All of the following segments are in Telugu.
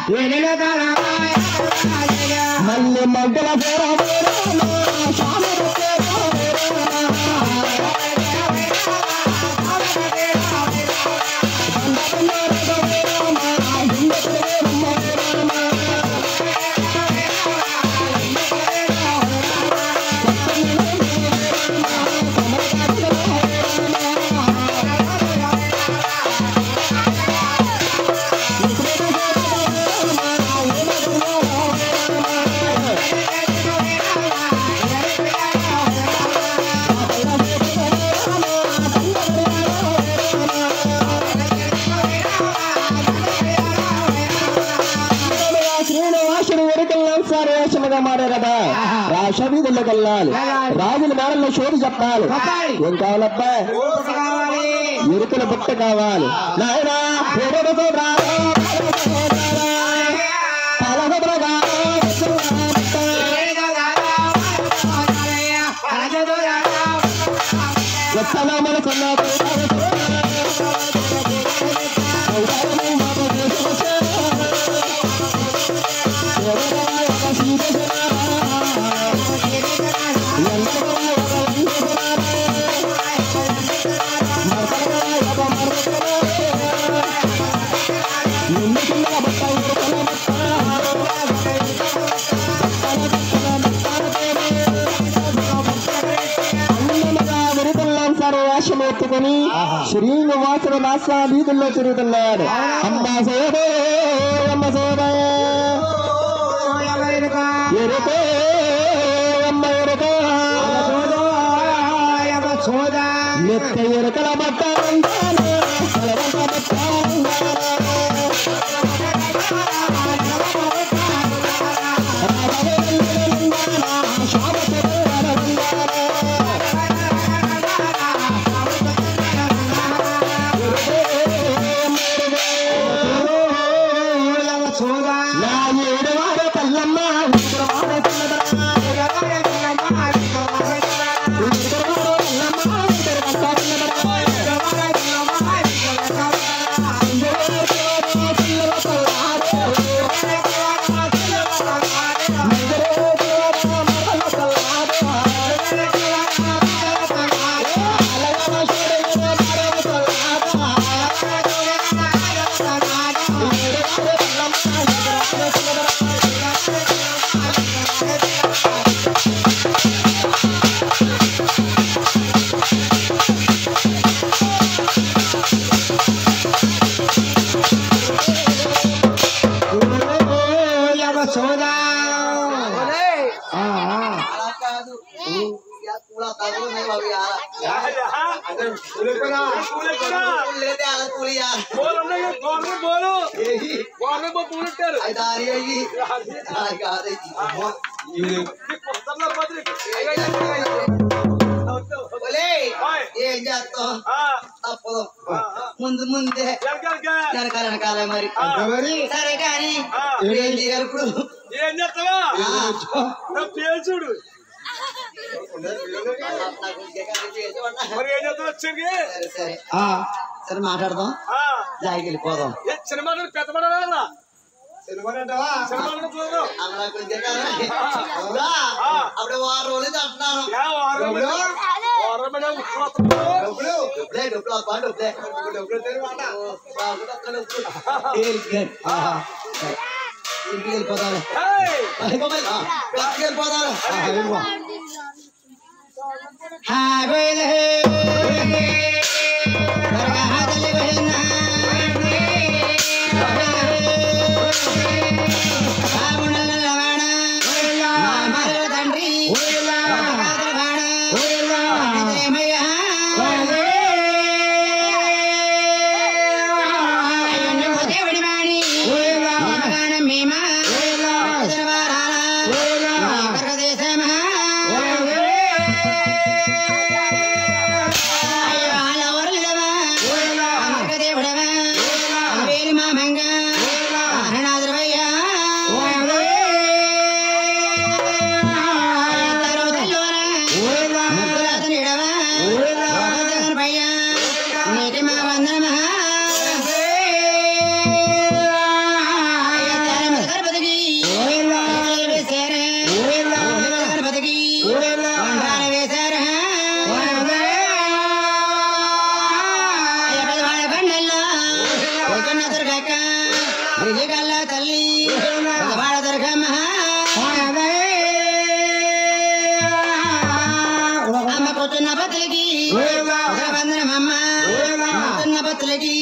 మళ్ళీ మగ్గల శ్రీనివాసుడు ఎరుకల్లాం సార్ వేషముగా మారారదా రాష వీధుల్లో కల్లాలి రాజుల మేడల్లో షోరు చెప్పాలి ఏం కావాలబ్బా ఎరుకల బుట్ట కావాలి నాయనా ఎరుకతో రారా, పలకబడగా, ఎత్తనా మనసున్న వేషం ఎత్తుకొని శ్రీనివాసుడు నాశా వీధుల్లో తిరుగుతున్నాడు అమ్మ సోదే అమ్మ సోదే ఎరుకో అమ్మ ఎరుకో నెత్త ఎరుకల బట్ట నా ఏడు వాడ తల్లమ్మ ఉత్తరవాడ తల్లమ్మ ఏం చేస్తాం తప్పదు ముందు ముందే వెనకాల వెనకాల మరి సరే కానీ ఏం చేయాలి ఇప్పుడు ఏం చేస్తావా ఆ, నా పేరు చూడు నాకు ఇంకేకాని చేసేవాడినా? మరి ఏం చేస్తావు వచ్చింది సరే సరే సరే మాట్లాడదాం జాయికి వెళ్ళిపోదాం సినిమా పెద్ద పడాలా సినిమా పోదాం అలా కొంచెం కాదు. అవునా? అప్పుడు వారం రోజులు అంటున్నాను ఏ వారం మీద? వారం మీద ఉత్సవం. డబ్బులే డబ్బులు అబ్బా డబ్బులే ఓ, బాగుంది అక్కడ డబ్బులు. ఏలికి. ఆహా. సరే. ఇంటికి వెళ్ళిపోతాను ఏయ్! వెళ్ళిపోవాలి. ఆ, ఇంటికి వెళ్ళిపోతాను ఆహా, వెళ్ళిపో. హాగోయిలే. దర్గాహదలి పోయినా. బాగుండల లవాణ. మామల తండ్రి. బాగాదల వాడ. ఇదేమయ్య. అయ్యో దేవుడి వాణి. మగాన మేమ. దర్బారాల. ఆంధ్రదేశమా. అయ్యో ఆలవరల రిజిగల్ల తల్లి వాడ దుర్గమ్మ అమ్మ కూతున్న బతులకి వందనమమ్మ కూతున్న బతులకి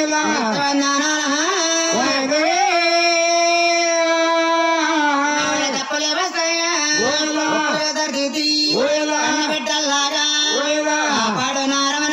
తప్పలే వస్తాయా దొరికింది బిడ్డల్లాగా పాడు నారమణ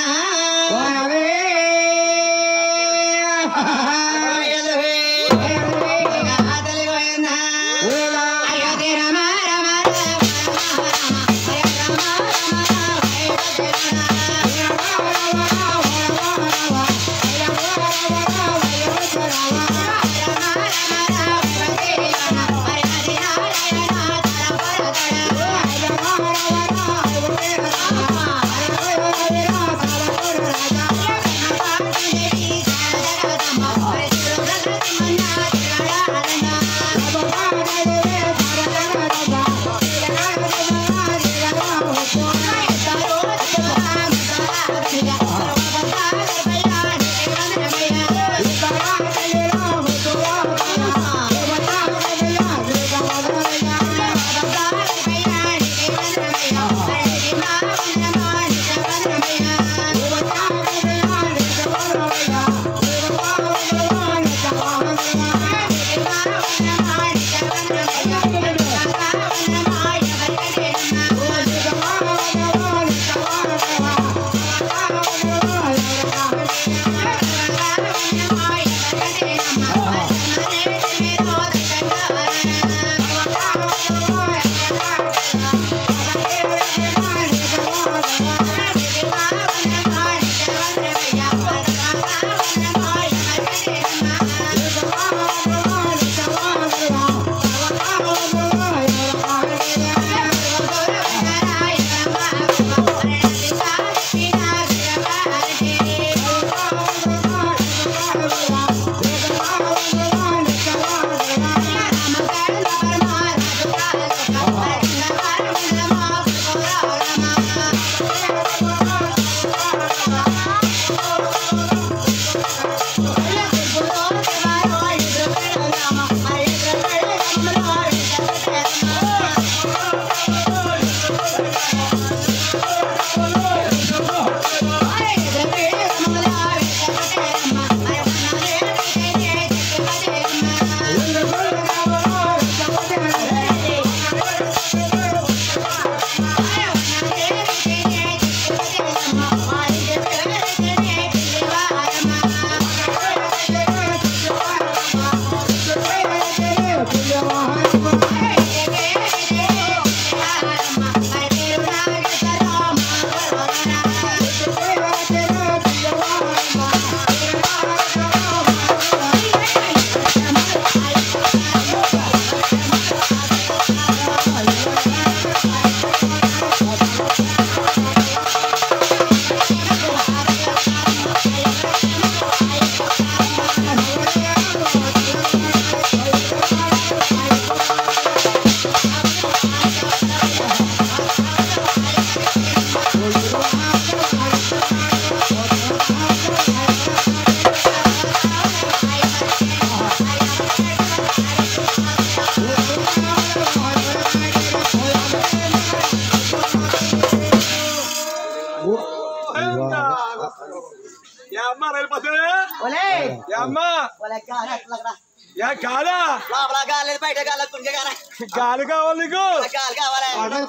అమ్మ రైలుపోతుంది ఒలే అమ్మ ఒలే గాలి అట్లా యా గాలా లోపల గాలి లేదు, బయట గాలి కుంజ గాలి గాలి కావాలి నీకు గాలి కావాలి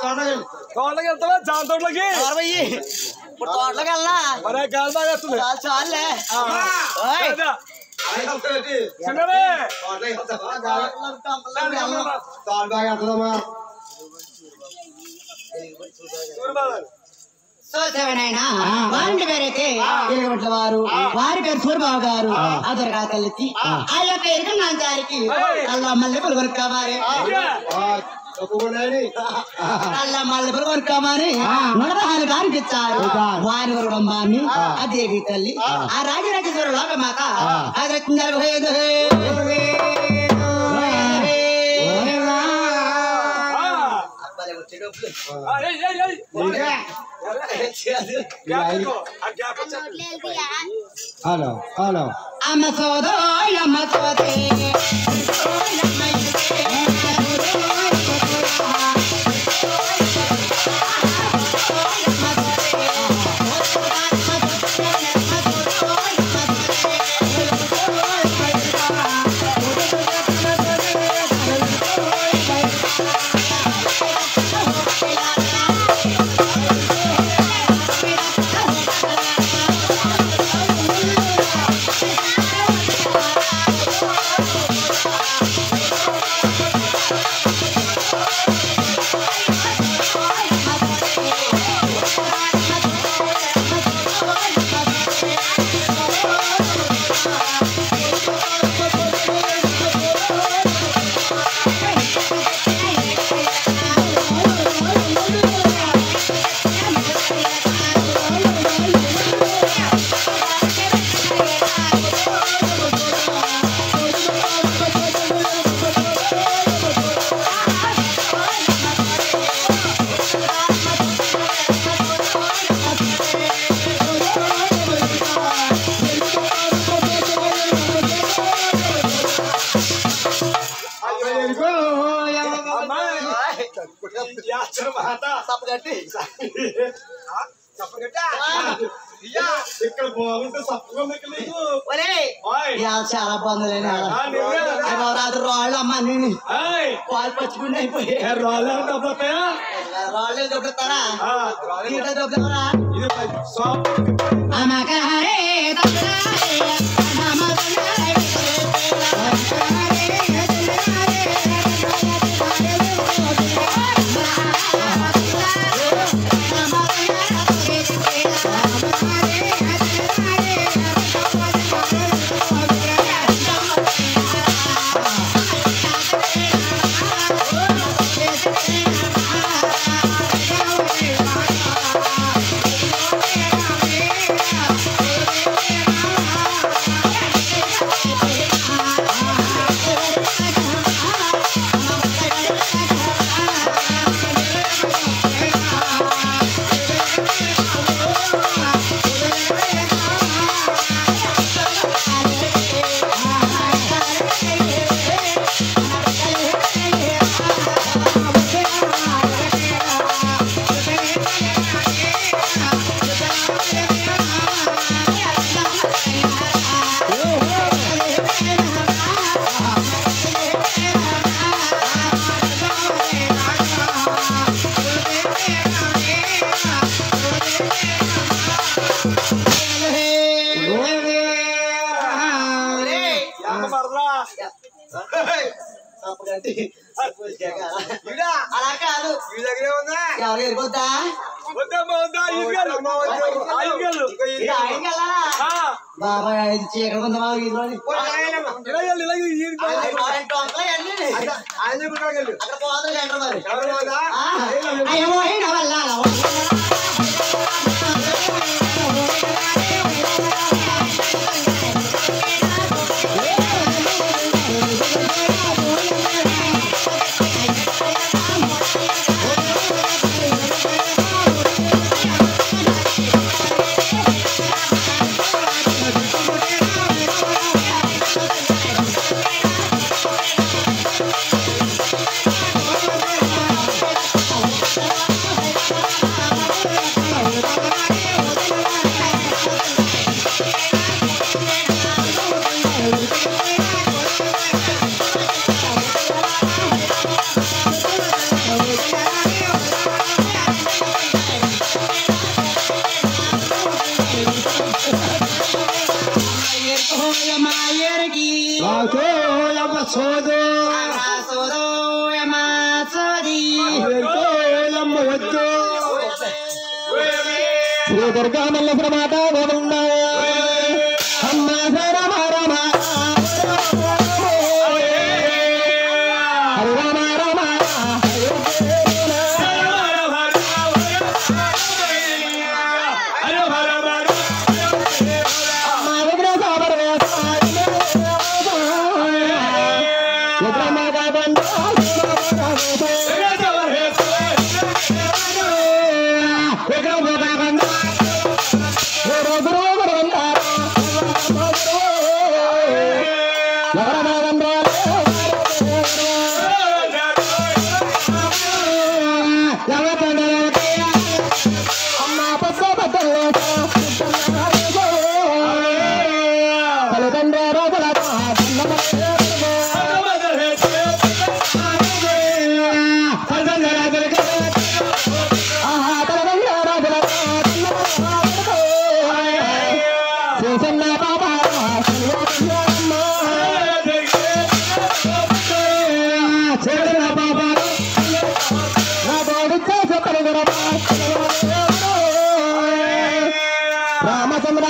తోటకి వెళ్తావా జామ తోటలకి ఎవరు పోయి ఇప్పుడు తోటలోకి వెళ్ళా మరే గాలి బాగా వస్తుంది చాలు చాలులే ఆ. ఓయ్. లేదా? చిన్నదే తోటలోకి కంపల్లోకి వెళ్ళను. సూర్యబాబు. సోదరుడైన వారి పేరైతే ఎలుగుబంట్ల వారు వారి పేరు సూర్యబాబు గారు అదొరగా తల్లి ఆ యొక్క ఎరుకన్నా గారికి అల్లా మల్లె పులు కొనుక్కోవాలి ఇయ్యా. అల్లా మల్లె పులు కొనుక్కోమని నడపహాలు గారికి ఇచ్చారు వారి కుటుంబాన్ని ఆ దేవి తల్లి ఆ రాజరాజేశ్వర లోకమాత అది నలభై ఐదు ఆ. అబ్బాలే వచ్చేటప్పుడు ఆ, ఏయ్, ఏయ్, ఏయ్. గ్యాప్ ఇదిగో. ఆ గ్యాప్ వచ్చేస్తుంది. హలో హలో అమ్మ సోదో అమ్మ సోదే ఇక్కడ బాగుంటే సప్పగా మీకు నీకు ఒరేయ్, ఓయ్ ఇవాళ చాలా బాగుందిలేని ఆ, నువ్వే. రాత్రి రాళ్ళు అమ్మ అన్ని ఏయ్, పాలు పచ్చుకుండి అయిపోయి ఏ రాళ్ళేమో దెబ్బతాయా? రాళ్ళు దొబ్బుతారా ఆ, ఈట దొబ్బుతారా ఇది షాప్ అమకహరే తమరారే నమదనరే ఎంత పడరా అలా కాదు ఈ దగ్గరే ఉందా ఎవరు వెళ్ళిపోతా వద్దమ్మా వద్దా ఇదిగలు ఐదుగలు ఇది ఆయనకి వెళ్ళాలా బాబాయ్ ఇది చీకటి కొంత మా వీధిలోని ఇలా వెళ్ళు, ఇలా వెళ్ళు, ఈ ఆయన టొంకలు ఇవన్నీ. ఆయన చెప్పిన వెళ్ళు అక్కడ పోతుంది ఏంటో మరి ఎవరు పోదా? ఆ, అయ్యో పోయిన వల్ల మాయరికి రాకోయమ్మ సోదు రాకోయమ్మ వద్దు శ్రీ దుర్గా మల్లేశ్వర మాత గోవింద అమ్మ రమ రమ హరి రామ రామ అమ్మ విగ్రహ సాబరవేశ విగ్రహ కాబండ విగ్రహ కాబండ గురు గురు గురు ఎవర రామచంద్ర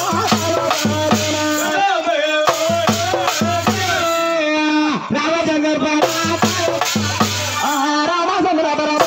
రామచంద్ర రామచంద్ర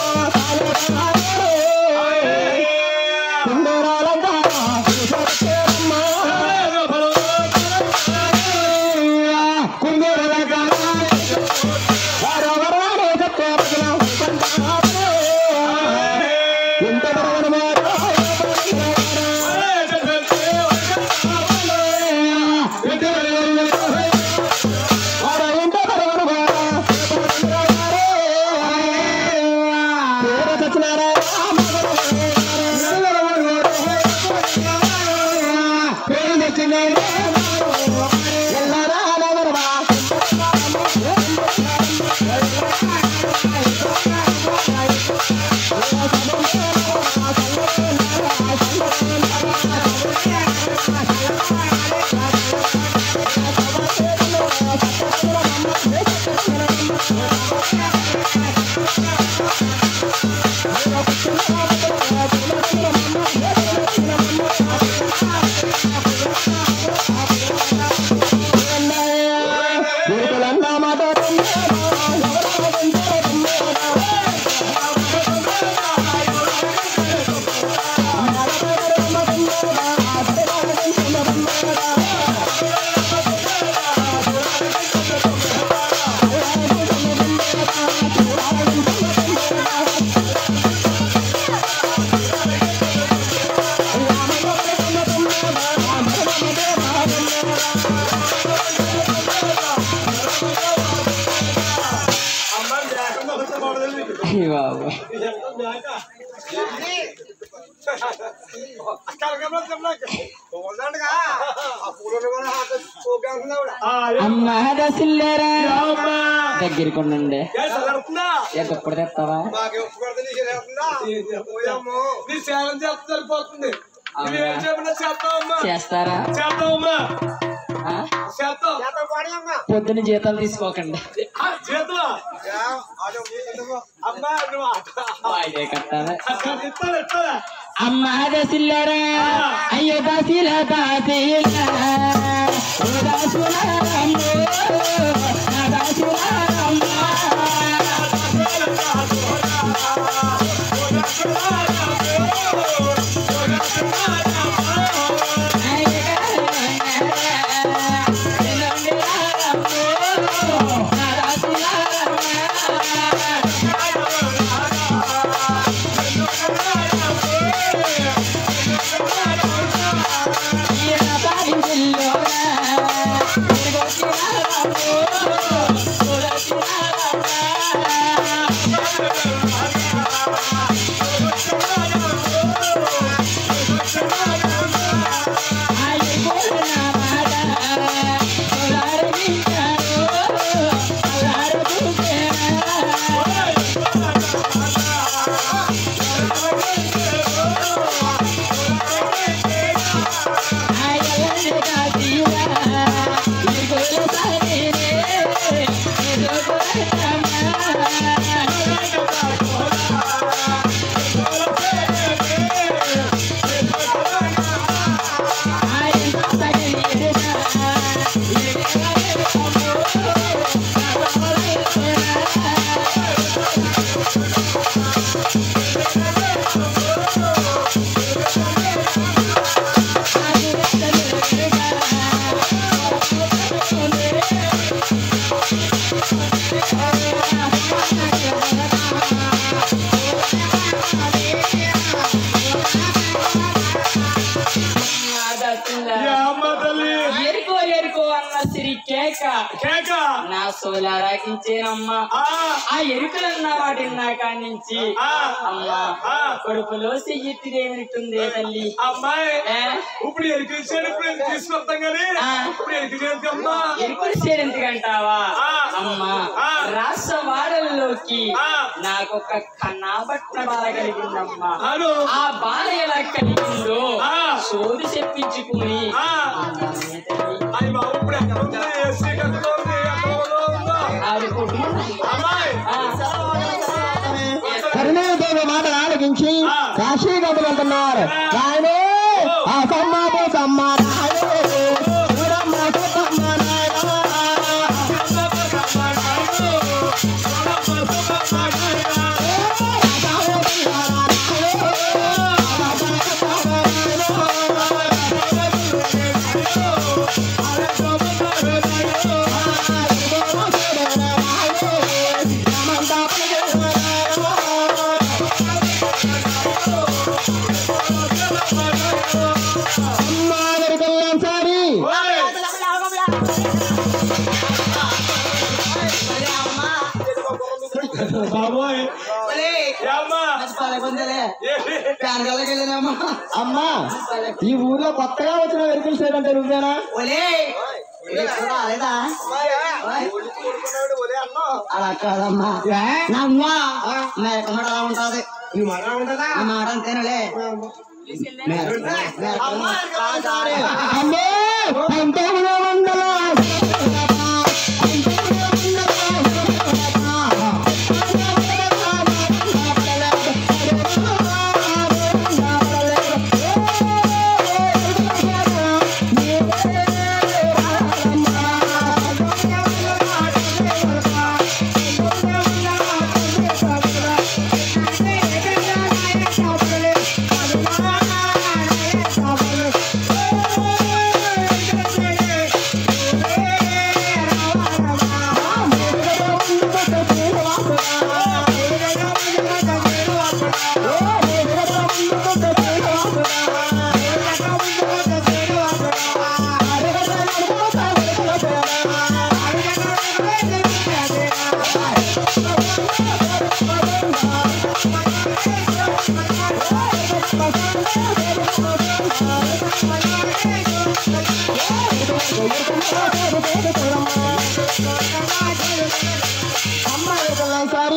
అమ్మ దసిల్లేరా దగ్గరికి ఉండండి ఎప్పుడు తెస్తావా నీ సేవం చేస్తే సరిపోతుంది నువ్వేం చెప్పినా చేస్తావమ్మా చేస్తారా చేస్తావమ్మా ఆ? చేస్తావు పొద్దున జీతాలు తీసుకోకండి ఆ, చేతులా అమ్మా నువ్వు వాయిదే కట్టాలి ఇస్తాను ఇస్తాను అమ్మ దసిల్లేరా అయ్యో దాసిల దాసిల ఓ దాసులారమ్మో, నా దాసులారమ్మో. అమ్మ తల్లి ఎరుకో ఎరుకో అన్న సిరి కేక కేక నా సోలారాకించేనమ్మా ఆ, ఆ ఎరుకలన్న వాటి నా కాడి నుంచి ఆ, అమ్మా ఆ. కడుపులో చెయ్యెత్తిదేమిటుందే తల్లి అమ్మాయి ఏ? ఇప్పుడు ఎరికించాడు ఇప్పుడు ఎందుకు తీసుకొస్తాం కానీ ఆ. ఇప్పుడు ఎరికించేది అమ్మా ఎరుకులు చేరెందుకంటావా ఆ. అమ్మా ఆ. రాష్ట్ర వాడల్లోకి ఆ. నాకొక కన్నాబట్న బాధ కలిగిందమ్మా అను ఆ బాధ ఎలా కలిగిందో ఆ. సోది చెప్పించుకుని ఆ. అందామే తల్లి. అయ్యి బాబు ఇప్పుడు ఎక్కడ ఉంది ఏ శ్రీకాకుళంలో ఉంది ఎక్కడ ఉందో ఆడుకుంటున్నా అమ్మాయి ఆ. కరుణాదేవి మాట ఆలకించి కాశీ గదులు అంటున్నారు నాయనే ఆ సమ్మ పోసమ్మ నాయనే చూడమ్మ చూడమ్మ నాయనా సారీ బాబోయ్ ఏమ్మా అమ్మా ఈ ఊర్లో కొత్తగా వచ్చిన వెహికల్ స్టేట్ అంటే నువ్వేనా అలా కాదమ్మా నమ్మా మేక మాట అలా ఉంటది నీ మాట ఉంటుందా ఆ మాట అంతేనలే అమ్మో పంతొమ్మిది వందల సారీ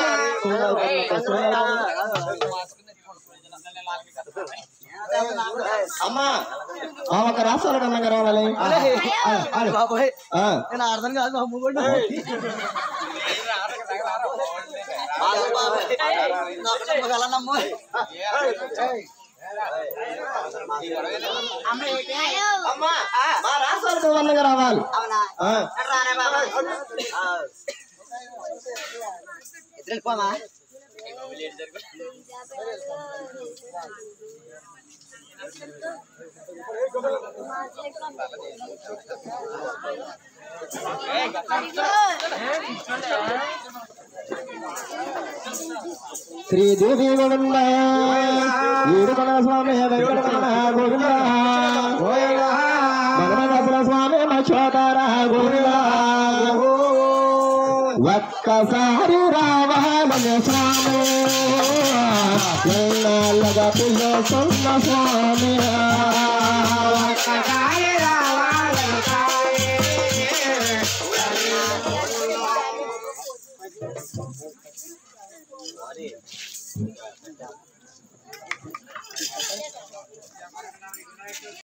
అమ్మా ఆ ఒక రాష్ట్రాలు అన్నగా రావాలి బాబోయ్ ఆ, నేను అర్థం కాదు బాబు కూడా నమ్ము అమ్మా మా రాష్ట్రాలకు అన్నగా రావాలి అవునా ఆ, రానే బాబా ఇద్దరు పోమా శ్రీదేవి గోవింద ఏడుకొండ స్వామి వెంకటరమణ గోవింద భగవదసుల స్వామి మక్షోదర గోవింద ఒక్కసారి రావాలని స్వామి ఎన్నాళ్ళగా పిలుస్తున్న స్వామి